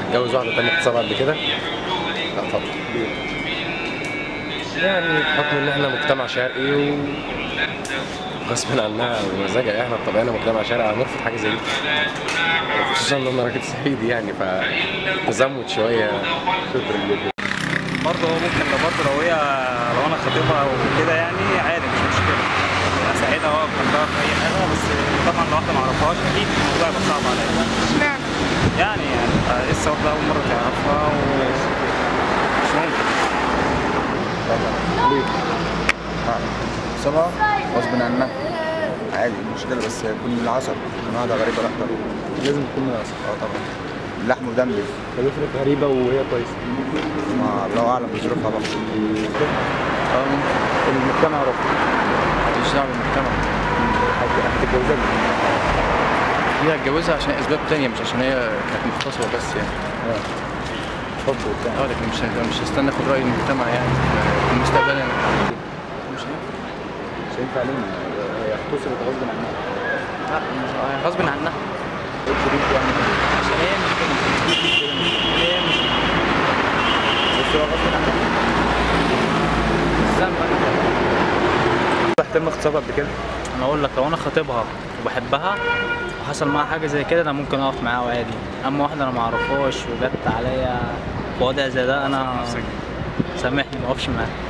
اتجوز واحده تانية اغتصبها قبل كده لا طبعا يعني بحكم ان احنا مجتمع شرقي و غصب عنها ومزاجها احنا بطبعنا مجتمع شرقي هنرفض حاجه زي دي خصوصا ان انا راجل صعيدي يعني فتزمت شويه شكرا جدا برضه ممكن لو برضه لو هي لو انا خطيبها او كده يعني عادي مش مشكله اساعدها اه بحبها في اي حاجه بس طبعا لو واحده ما اعرفهاش اكيد الموضوع هيبقى صعب عليا اشمعنى؟ يعني يعني لسه واحده اول مره تعرفها ومش ممكن صبا غصب عنها عادي مشكلة بس يكون العصب تكون واحدة غريبة أكتر لازم تكون ناقصه اه طبعا لحم ودم طب افرض غريبه وهي كويسه ما الله أعلم بظروفها بقى اه المجتمع رفض ماليش دعوة بالمجتمع هتتجوزها هي هتجوزها عشان اسباب تانية مش عشان هي كانت مختصرة بس يعني حب وبتاع اه لكن مش مش هستنى اخد راي المجتمع يعني في المستقبل انا مش هينفع مش هينفع ليه هي اختصرت غصب عنها لا غصب عنها شريك يعني عشان هي مش كده هي مش بس هو غصب عنها الذنب تم اغتصابها قبل كده انا اقول لك لو انا خاطبها وبحبها وحصل معاها حاجه زي كده انا ممكن اقف معاها عادي اما واحده انا ما اعرفهاش وجت عليا في وضع زي ده انا سامحني ما اقفش معاها